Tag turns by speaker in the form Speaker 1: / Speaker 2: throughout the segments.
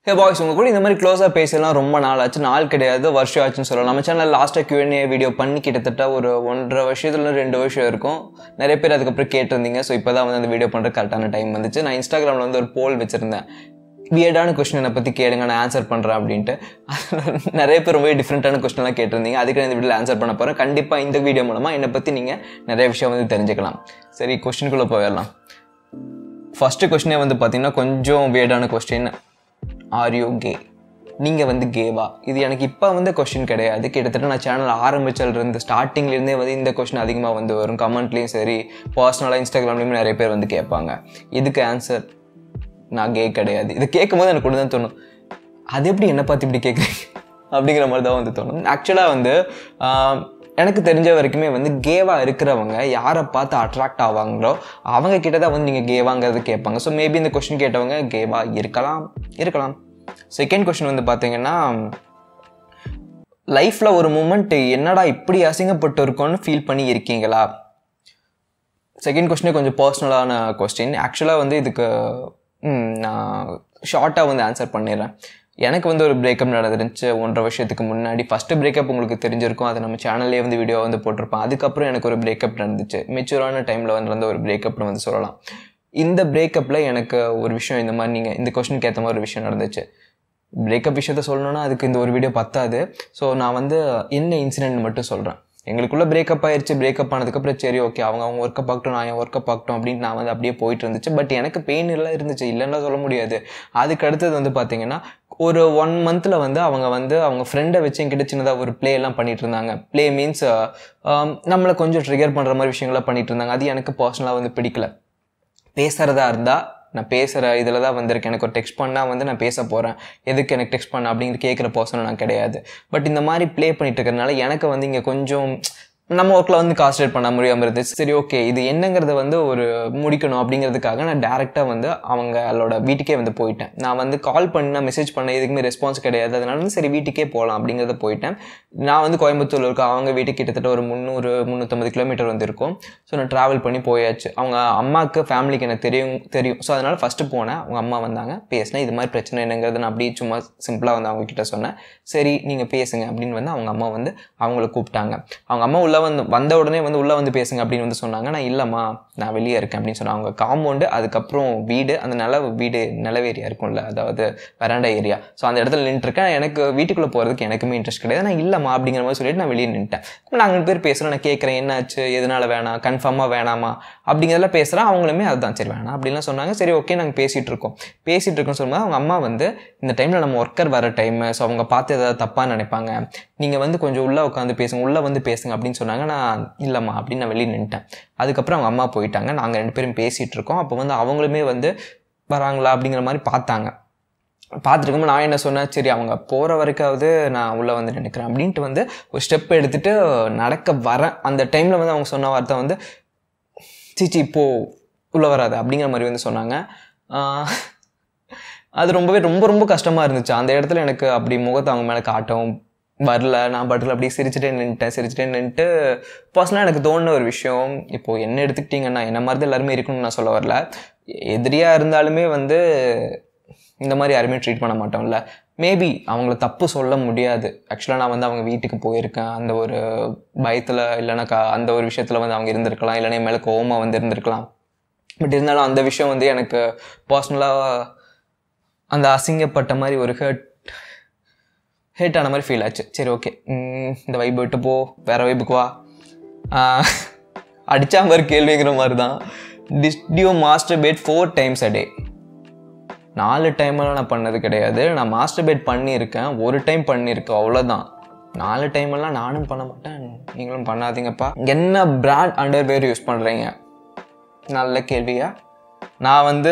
Speaker 1: ஹே boys உங்க கூட இந்த மாதிரி க்ளோஸாக பேசலாம் ரொம்ப நாள் ஆச்சு நாள் கிடையாது வருஷம் ஆச்சுன்னு சொல்லலாம் நம்ம சேனல் லாஸ்ட்டாக Q&A வீடியோ பண்ணி கிட்டத்தட்ட ஒரு ஒன்றரை வருஷத்துல ரெண்டு வருஷம் இருக்கும் நிறைய பேர் அதுக்கப்புறம் கேட்டிருந்தீங்க ஸோ இப்போ தான் வந்து அந்த வீடியோ பண்ணுற கரெக்டான டைம் வந்துச்சு நான் இன்ஸ்டாகிராமில் வந்து ஒரு போல் வச்சுருந்தேன் வியர்டான கொஸ்டின் என்னை பற்றி கேளுங்க நான் ஆன்சர் பண்ணுறேன் அப்படின்ட்டு நிறைய பேர் ரொம்ப டிஃப்ரெண்ட்டான கொஸ்டின்லாம் கேட்டிருந்தீங்க அதுக்கு நான் இந்த வீடியோவில் ஆன்சர் பண்ண போகிறேன் கண்டிப்பாக இந்த வீடியோ மூலமாக என்னை பற்றி நீங்கள் நிறைய விஷயம் வந்து தெரிஞ்சுக்கலாம் சரி கொஸ்டினுக்குள்ளே போயிடலாம் ஃபஸ்ட்டு கொஸ்டினே வந்து பார்த்தீங்கன்னா கொஞ்சம் வியர்டான கொஸ்டின் ஆர் யூ கே நீங்கள் வந்து கேவா இது எனக்கு இப்போ வந்து கொஸ்டின் கிடையாது கிட்டத்தட்ட நான் சேனல் ஆரம்பிச்சதுலேருந்து ஸ்டார்டிங்லேருந்தே வந்து இந்த கொஸ்டின் அதிகமாக வந்து வரும் கமெண்ட்லேயும் சரி பர்சனலாக இன்ஸ்டாகிராம்லேயும் நிறைய பேர் வந்து கேட்பாங்க இதுக்கு ஆன்சர் நான் கே கிடையாது இது கேட்கும் போது எனக்கு ஒன்று தான் தோணும் அது எப்படி என்னை பார்த்து இப்படி கேட்குறீங்க அப்படிங்கிற மாதிரி தான் வந்து தோணும் ஆக்சுவலாக வந்து ஆஹ், எனக்கு தெரிஞ்ச வரைக்குமே வந்து கேவா இருக்கிறவங்க யாரை பார்த்து அட்ராக்ட் ஆவாங்களோ அவங்க கிட்ட தான் வந்து நீங்கள் கேவாங்கிறது கேட்பாங்க ஸோ மேபி இந்த கொஸ்டின் கேட்டவங்க கேவா இருக்கலாம் இருக்கலாம் செகண்ட் கொஸ்டின் வந்து பார்த்தீங்கன்னா லைஃப்பில் ஒரு மூமெண்ட் என்னடா இப்படி அசிங்கப்பட்டு இருக்கோன்னு ஃபீல் பண்ணி இருக்கீங்களா செகண்ட் கொஸ்டினே கொஞ்சம் பர்சனலான கொஸ்டின் ஆக்சுவலாக வந்து இதுக்கு ம், நான் ஷார்ட்டாக வந்து ஆன்சர் பண்ணிடுறேன் எனக்கு வந்து ஒரு பிரேக்கப் நடந்துருந்துச்சு ஒன்றரை வருஷத்துக்கு முன்னாடி ஃபஸ்ட்டு பிரேக்கப் உங்களுக்கு தெரிஞ்சிருக்கும் அது நம்ம சேனல்லே வந்து வீடியோ வந்து போட்டிருப்பேன் அதுக்கப்புறம் எனக்கு ஒரு பிரேக்கப் நடந்துச்சு மெச்சூரான டைமில் வந்து நடந்த ஒரு பிரேக்கப்னு வந்து சொல்லலாம் இந்த பிரேக்கப்பில் எனக்கு ஒரு விஷயம் இந்த மாதிரி நீங்கள் இந்த கொஸ்டினுக்கு ஏற்ற மாதிரி ஒரு விஷயம் நடந்துச்சு பிரேக்கப் விஷயத்த சொல்லணும்னா அதுக்கு இந்த ஒரு வீடியோ பத்தாது ஸோ நான் வந்து என்ன இன்சிடென்ட் மட்டும் சொல்கிறேன் எங்களுக்குள்ள பிரேக்கப் ஆயிடுச்சு பிரேக்கப் ஆனதுக்கப்புறம் சரி ஓகே அவங்க அவங்க ஒர்க்கை பார்க்கட்டும் நான் என் ஒர்க்கை பார்க்கட்டும் அப்படின்னு நான் வந்து அப்படியே போயிட்டு இருந்துச்சு பட் எனக்கு பெயின் எல்லாம் இருந்துச்சு இல்லைன்னா சொல்ல முடியாது அதுக்கு அடுத்தது வந்து பார்த்தீங்கன்னா ஒரு ஒன் மந்தில் வந்து அவங்க வந்து அவங்க ஃப்ரெண்டை வச்சு என்கிட்ட சின்னதாக ஒரு ப்ளே எல்லாம் பண்ணிட்டு இருந்தாங்க ப்ளே மீன்ஸ் நம்மளை கொஞ்சம் ட்ரிகர் பண்ணுற மாதிரி விஷயங்கள்லாம் பண்ணிட்டு இருந்தாங்க அது எனக்கு பர்சனலாக வந்து பிடிக்கல பேசுகிறதா இருந்தால் நான் பேசுகிற இதில் தான் வந்திருக்கேன் எனக்கு ஒரு டெக்ஸ்ட் பண்ணால் வந்து நான் பேச போகிறேன் எதுக்கு எனக்கு டெக்ஸ்ட் பண்ண அப்படிங்கிற கேட்குற பர்சன் நான் கிடையாது பட் இந்த மாதிரி ப்ளே பண்ணிட்டு இருக்கிறதுனால எனக்கு வந்து இங்கே கொஞ்சம் நம்ம ஒர்க்கில் வந்து கான்சன்ட்ரேட் பண்ண முடியாமல் இருந்துச்சு சரி ஓகே இது என்னங்கிறத வந்து ஒரு முடிக்கணும் அப்படிங்கிறதுக்காக நான் டேரெக்டாக வந்து அவங்களோட வீட்டுக்கே வந்து போயிட்டேன் நான் வந்து கால் பண்ண மெசேஜ் பண்ண எதுக்குமே ரெஸ்பான்ஸ் கிடையாது அதனால வந்து சரி வீட்டுக்கே போகலாம் அப்படிங்கிறத போயிட்டேன் நான் வந்து கோயம்புத்தூர்ல இருக்க அவங்க வீட்டுக்கு கிட்டத்தட்ட ஒரு முந்நூறு முந்நூற்றம்பது கிலோமீட்டர் வந்து இருக்கும் ஸோ நான் ட்ராவல் பண்ணி போயாச்சு அவங்க அம்மாவுக்கு ஃபேமிலிக்கு எனக்கு தெரியும் தெரியும் ஸோ அதனால் ஃபஸ்ட்டு போனேன் அவங்க அம்மா வந்தாங்க பேசினேன் இது மாதிரி பிரச்சனை என்னங்கிறது நான் அப்படியே சும்மா சிம்பிளாக வந்து அவங்க கிட்ட சொன்னேன் சரி நீங்கள் பேசுங்க அப்படின்னு வந்து அவங்க அம்மா வந்து அவங்கள கூப்பிட்டாங்க அவங்க அம்மா உள்ளே வந்து வந்த உடனே வந்து உள்ளே வந்து பேசுங்க அப்படின்னு வந்து சொன்னாங்க நான் இல்லைம்மா நான் வெளியே இருக்கேன் அப்படின்னு சொன்னாங்க அவங்க காம்பவுண்டு அதுக்கப்புறம் வீடு அந்த நில வீடு நிலவு ஏரியா இருக்கும்ல அதாவது வராண்டா ஏரியா ஸோ அந்த இடத்துல நின்றுருக்கேன் எனக்கு வீட்டுக்குள்ளே போகிறதுக்கு எனக்குமே இன்ட்ரெஸ்ட் கிடையாது நான் இல்லைம்மா அப்படிங்கிற மாதிரி சொல்லிட்டு நான் வெளியே நின்ட்டேன் நாங்கள் ரெண்டு பேர் பேசுகிறோம் நான் கேட்குறேன் என்னாச்சு எதனால வேணாம் கன்ஃபார்மாக வேணாமா அப்படிங்கிறதெல்லாம் பேசுகிறேன் அவங்களுமே அதுதான் சரி வேணாம் அப்படின்லாம் சொன்னாங்க சரி ஓகே நாங்கள் பேசிகிட்டு இருக்கோம் பேசிகிட்டு இருக்கோம்னு சொல்லும்போது அவங்க அம்மா வந்து இந்த டைமில் நம்ம ஒர்க்கர் வர டைம் ஸோ அவங்க பார்த்து ஏதாவது தப்பாக நினைப்பாங்க நீங்கள் வந்து கொஞ்சம் உள்ளே உட்காந்து பேசுங்க உள்ளே வந்து பேசுங்க அப்படின்னு சொன்னாங்க நான் இல்லைம்மா அப்படின்னு நான் வெளியே நின்ட்டேன் அதுக்கப்புறம் அவங்க அம்மா போயிட்டாங்க நாங்கள் ரெண்டு பேரும் பேசிகிட்டு இருக்கோம் அப்போ வந்து அவங்களுமே வந்து வராங்களா அப்படிங்கிற மாதிரி பார்த்தாங்க பார்த்துருக்கும்போது நான் என்ன சொன்னேன் சரி அவங்க போகிற வரைக்காவது நான் உள்ளே வந்து நினைக்கிறேன் அப்படின்ட்டு வந்து ஒரு ஸ்டெப் எடுத்துகிட்டு நடக்க வரேன் அந்த டைமில் வந்து அவங்க சொன்ன வார்த்தை வந்து சீச்சி இப்போ உள்ளே வராது அப்படிங்கிற மாதிரி வந்து சொன்னாங்க ஆஹ் அது ரொம்பவே ரொம்ப ரொம்ப கஷ்டமாக இருந்துச்சு அந்த இடத்துல எனக்கு அப்படி முகத்தை அவங்க மேலே காட்டவும் வரல நான் பாட்டில் அப்படியே சிரிச்சுட்டே நின்ட்டேன் சிரிச்சுட்டே நின்ட்டு பர்சனலாக எனக்கு தோணுன ஒரு விஷயம் இப்போது என்ன எடுத்துக்கிட்டிங்கன்னா என்ன மாதிரி தான் எல்லாருமே இருக்கணும்னு நான் சொல்ல வரல எதிரியாக இருந்தாலுமே வந்து இந்த மாதிரி யாருமே ட்ரீட் பண்ண மாட்டோம்ல மேபி அவங்கள தப்பு சொல்ல முடியாது ஆக்சுவலாக நான் வந்து அவங்க வீட்டுக்கு போயிருக்கேன் அந்த ஒரு பயத்தில் இல்லைன்னா க அந்த ஒரு விஷயத்தில் வந்து அவங்க இருந்திருக்கலாம் இல்லைன்னா என் மேலே கோவமாக வந்து இருந்திருக்கலாம் பட் இருந்தாலும் அந்த விஷயம் வந்து எனக்கு பர்சனலாக அந்த அசிங்கப்பட்ட மாதிரி ஒரு ஹேர்ட் ஹேட் ஆன மாதிரி ஃபீல் ஆச்சு சரி ஓகே இந்த வைப் விட்டு போ வேற வைப்புக்கு வா ஆஹ், அடிச்சா மாதிரி கேள்விங்கிற மாதிரி தான் டிஸ்டியூ masturbate four times a day நாலு டைமெல்லாம் நான் பண்ணது கிடையாது நான் மாஸ்டர் பேட் பண்ணியிருக்கேன் ஒரு டைம் பண்ணியிருக்கேன் அவ்வளோதான் நாலு டைமெல்லாம் நானும் பண்ண மாட்டேன் நீங்களும் பண்ணாதீங்கப்பா என்ன பிராண்ட் அண்டர்வேர் யூஸ் பண்ணுறீங்க நல்ல கேள்வியா நான் வந்து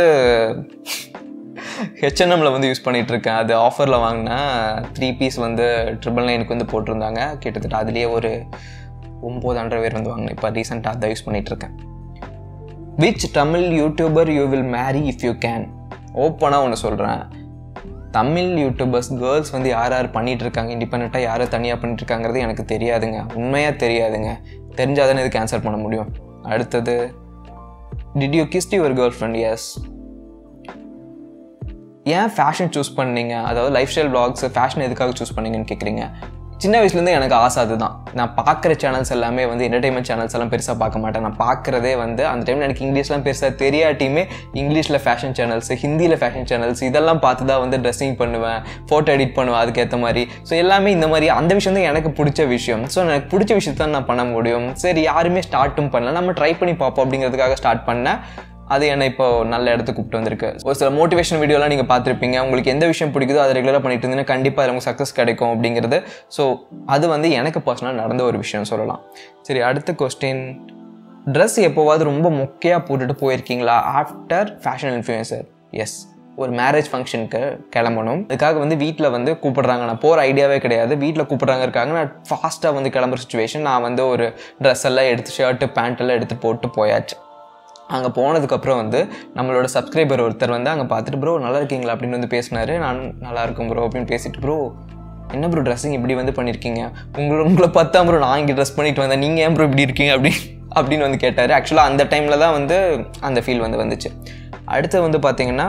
Speaker 1: ஹெச்என்எம்ல வந்து யூஸ் பண்ணிட்டு இருக்கேன் அது ஆஃபரில் வாங்கினேன் த்ரீ பீஸ் வந்து ட்ரிபிள் நைனுக்கு வந்து போட்டிருந்தாங்க கிட்டத்தட்ட அதுலேயே ஒரு ஒம்பது அண்டர்வேர் வந்து வாங்கினேன் இப்போ ரீசெண்டாக அதை யூஸ் பண்ணிட்டு இருக்கேன் which Tamil YouTuber you will marry if you can ஓப்பனாக ஒன்று சொல்கிறேன் தமிழ் யூடியூபர்ஸ் கேர்ள்ஸ் வந்து யார் யார் பண்ணிட்டு இருக்காங்க இண்டிபெண்ட்டாக யார் தனியாக பண்ணிட்டு இருக்காங்கிறது எனக்கு தெரியாதுங்க உண்மையாக தெரியாதுங்க தெரிஞ்சால் தானே இது கேன்சல் பண்ண முடியும் அடுத்தது did you kissed your girlfriend yes ஏன் ஃபேஷன் சூஸ் பண்ணீங்க அதாவது லைஃப் ஸ்டைல் பிளாக்ஸ் ஃபேஷன் எதுக்காக சூஸ் பண்ணீங்கன்னு கேட்குறீங்க சின்ன வயசுலேருந்து எனக்கு ஆசை அதுதான் நான் பார்க்குற சேனல்ஸ் எல்லாமே வந்து என்டர்டைன்மெண்ட் சேனல்ஸ் எல்லாம் பெருசாக பார்க்க மாட்டேன் நான் பார்க்குறதே வந்து அந்த டைமில் எனக்கு இங்கிலீஷ்லாம் பெருசாக தெரியாட்டியுமே இங்கிலீஷில் ஃபேஷன் சேனல்ஸ் ஹிந்தியில் ஃபேஷன் சேனல்ஸ் இதெல்லாம் பார்த்து தான் வந்து ட்ரெஸ்ஸிங் பண்ணுவேன் ஃபோட்டோ எடிட் பண்ணுவேன் அதுக்கேற்ற மாதிரி ஸோ எல்லாமே இந்த மாதிரி அந்த விஷயம் தான் எனக்கு பிடிச்ச விஷயம் ஸோ எனக்கு பிடிச்ச விஷயத்தை நான் பண்ண முடியும் சரி யாருமே ஸ்டார்ட்டும் பண்ணல நம்ம ட்ரை பண்ணி பார்ப்போம் அப்படிங்கிறதுக்காக ஸ்டார்ட் பண்ணேன் அது என்னை இப்போ நல்ல இடத்துக்கு கூப்பிட்டு வந்திருக்கு ஒரு சில மோட்டிவேஷன் வீடியோலாம் நீங்கள் பார்த்துருப்பீங்க உங்களுக்கு எந்த விஷயம் பிடிக்குதோ அதை ரெகுலராக பண்ணிட்டு இருந்தீங்கன்னா கண்டிப்பாக அதில் உங்களுக்கு சக்ஸஸ் கிடைக்கும் அப்படிங்கிறது ஸோ அது வந்து எனக்கு பர்சனலாக நடந்த ஒரு விஷயம் சொல்லலாம் சரி அடுத்த கொஸ்டின் ட்ரெஸ் எப்போவாவது ரொம்ப மொக்கையாக போட்டுட்டு போயிருக்கீங்களா ஆஃப்டர் ஃபேஷன் இன்ஃப்ளூயன்சர் எஸ் ஒரு மேரேஜ் ஃபங்க்ஷனுக்கு கிளம்பணும் அதுக்காக வந்து வீட்டில் வந்து கூப்பிடுறாங்க நான் போகிற ஐடியாவே கிடையாது வீட்டில் கூப்பிட்றாங்க இருக்காங்க நான் ஃபாஸ்ட்டாக வந்து கிளம்புற சுச்சுவேஷன் நான் வந்து ஒரு ட்ரெஸ் எல்லாம் எடுத்து ஷர்ட்டு பேண்ட் எல்லாம் எடுத்து போட்டு போயாச்சு அங்கே போனதுக்கப்புறம் வந்து நம்மளோட சப்ஸ்கிரைபர் ஒருத்தர் வந்து அங்கே பார்த்துட்டு ப்ரோ நல்லா இருக்கீங்களா அப்படின்னு வந்து பேசினாரு நான் நல்லா இருக்கும் ப்ரோ அப்படின்னு பேசிட்டு ப்ரோ என்ன ப்ரோ ட்ரெஸ்ஸிங் இப்படி வந்து பண்ணியிருக்கீங்க உங்களை உங்களை பார்த்தா ப்ரோ நான் இங்கே ட்ரெஸ் பண்ணிட்டு வந்தேன் நீங்கள் ஏன் ப்ரோ இப்படி இருக்கீங்க அப்படி அப்படின்னு வந்து கேட்டார் ஆக்சுவலாக அந்த டைமில் தான் வந்து அந்த ஃபீல் வந்து வந்துச்சு அடுத்து வந்து பார்த்தீங்கன்னா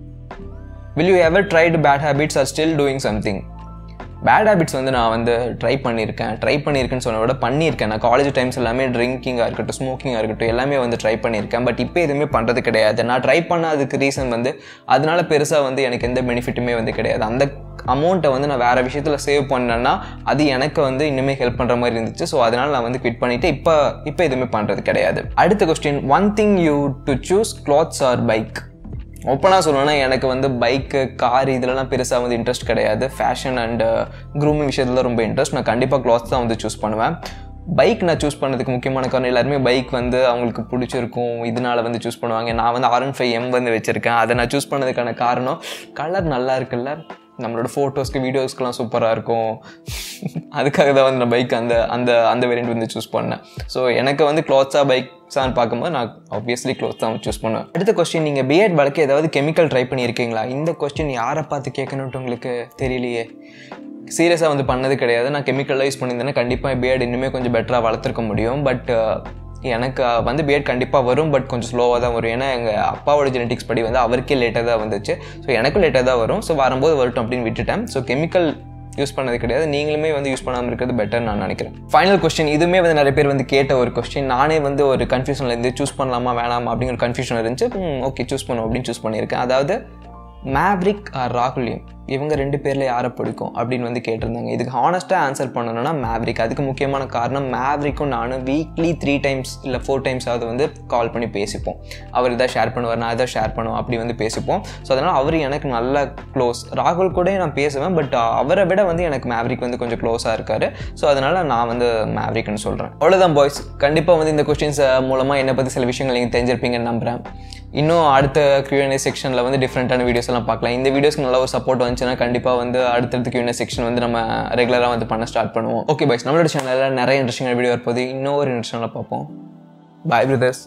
Speaker 1: will you ever tried bad habits or still doing something bad habits வந்து நான் வந்து ட்ரை பண்ணியிருக்கேன் ட்ரை பண்ணியிருக்கேன்னு சொன்ன விட பண்ணியிருக்கேன் நான் காலேஜ் டைம்ஸ் எல்லாமே ட்ரிங்கிங்காக இருக்கட்டும் ஸ்மோக்கிங்காக இருக்கட்டும் எல்லாமே வந்து ட்ரை பண்ணியிருக்கேன் பட் இப்போ எதுவுமே பண்ணுறது கிடையாது நான் ட்ரை பண்ணதுக்கு ரீசன் வந்து அதனால பெருசாக வந்து எனக்கு எந்த பெனிஃபிட்டுமே வந்து கிடையாது அந்த அமௌண்ட்டை வந்து நான் வேறு விஷயத்தில் சேவ் பண்ணேன்னா அது எனக்கு வந்து இன்னுமே ஹெல்ப் பண்ணுற மாதிரி இருந்துச்சு ஸோ அதனால் நான் வந்து குவிட் பண்ணிவிட்டு இப்போ இப்போ எதுவுமே பண்ணுறது கிடையாது அடுத்த question one thing you to choose clothes or bike ஓப்பனாக சொல்லணும்னா எனக்கு வந்து பைக்கு கார் இதுலலாம் பெருசாக வந்து இன்ட்ரெஸ்ட் கிடையாது ஃபேஷன் அண்ட் க்ரூமிங் விஷயத்துல ரொம்ப இன்ட்ரெஸ்ட் நான் கண்டிப்பாக க்ளாத்ஸ் தான் வந்து சூஸ் பண்ணுவேன் பைக் நான் சூஸ் பண்ணதுக்கு முக்கியமான காரணம் எல்லாருமே பைக் வந்து அவங்களுக்கு பிடிச்சிருக்கும் இதனால வந்து சூஸ் பண்ணுவாங்க நான் வந்து ஆர் ஒன் ஃபைவ் எம் வந்து வச்சுருக்கேன் அதை நான் சூஸ் பண்ணதுக்கான காரணம் கலர் நல்லா இருக்குல்ல நம்மளோட ஃபோட்டோஸ்க்கு வீடியோஸ்க்குலாம் சூப்பராக இருக்கும் அதுக்காக தான் வந்து நான் பைக் அந்த அந்த அந்த வேரியண்ட் வந்து சூஸ் பண்ணேன் ஸோ எனக்கு வந்து க்ளாத்ஸாக பைக்ஸான்னு பார்க்கும்போது நான் ஆப்வியஸ்லி க்ளாத் தான் சூஸ் பண்ணுவேன் அடுத்த கொஸ்டின் நீங்கள் பிஎட் வழக்கு ஏதாவது கெமிக்கல் ட்ரை பண்ணியிருக்கீங்களா இந்த கொஸ்டின் யாரை பார்த்து கேட்கணுன்ட்டு உங்களுக்கு தெரியலையே சீரியஸாக வந்து பண்ணது கிடையாது நான் கெமிக்கல்லாம் யூஸ் பண்ணியிருந்தேன்னா கண்டிப்பாக பிஎட் இன்னுமே கொஞ்சம் பெட்டராக வளர்த்துருக்க முடியும் பட் எனக்கு வந்து பிஎட் கண்டிப்பாக வரும் பட் கொஞ்சம் ஸ்லோவாக தான் வரும் ஏன்னா எங்கள் அப்பாவோட ஜெனட்டிக்ஸ் படி வந்து அவருக்கே லேட்டாக தான் வந்துச்சு ஸோ எனக்கும் லேட்டாக தான் வரும் ஸோ வரும்போது வரட்டும் அப்படின்னு விட்டுட்டேன் ஸோ கெமிக்கல் யூஸ் பண்ணது கிடையாது நீங்களுமே வந்து யூஸ் பண்ணாமல் இருக்கிறது பெட்டர் நான் நினைக்கிறேன் ஃபைனல் கொஸ்டின் இதுவுமே வந்து நிறைய பேர் வந்து கேட்ட ஒரு கொஸ்டின் நானே வந்து ஒரு கன்ஃபியூஷனில் இருந்து சூஸ் பண்ணலாமா வேணாமா அப்படிங்கிற கன்ஃபியூஷன் இருந்துச்சு ஓகே சூஸ் பண்ணும் அப்படின்னு சூஸ் பண்ணியிருக்கேன் அதாவது மேவ்ரிக் ஆர் ராகுலியம் இவங்க ரெண்டு பேரில் யாரை பிடிக்கும் அப்படின்னு வந்து கேட்டிருந்தாங்க இதுக்கு ஹானஸ்ட்டாக ஆன்சர் பண்ணணும்னா மேவ்ரிக் அதுக்கு முக்கியமான காரணம் மேவ்ரிக்கும் நானும் வீக்லி த்ரீ டைம்ஸ் இல்லை ஃபோர் டைம்ஸாவது வந்து கால் பண்ணி பேசிப்போம் அவர் இதை ஷேர் பண்ணுவார் நான் இதை ஷேர் பண்ணுவோம் அப்படி வந்து பேசிப்போம் ஸோ அதனால் அவர் எனக்கு நல்ல க்ளோஸ் ராகுல் கூட நான் பேசுவேன் பட் அவரை விட வந்து எனக்கு மேவ்ரிக் வந்து கொஞ்சம் க்ளோஸாக இருக்கார் ஸோ அதனால் நான் வந்து மேவ்ரிக்னு சொல்கிறேன் அவ்வளோதான் பாய்ஸ் கண்டிப்பாக வந்து இந்த கொஸ்டின்ஸ் மூலமாக என்னை பற்றி சில விஷயங்கள் நீங்கள் தெரிஞ்சிருப்பீங்கன்னு நம்புகிறேன் இன்னும் அடுத்த Q&A செக்ஷனில் வந்து டிஃப்ரெண்ட்டான வீடியோஸ் எல்லாம் பார்க்கலாம் இந்த வீடியோஸ்க்கு நல்ல ஒரு சப்போர்ட் வந்துச்சுன்னா கண்டிப்பாக வந்து அடுத்தடுத்து Q&A செக்ஷன் வந்து நம்ம ரெகுலராக வந்து பண்ண ஸ்டார்ட் பண்ணுவோம் ஓகே பாய்ஸ் நம்மளோட சேனலில் நிறைய இன்ட்ரெஸ்டிங்கான வீடியோ இருப்போது இன்னொரு இன்ட்ரெஸ்டிங்காக பார்ப்போம் பாய் பிரதர்ஸ்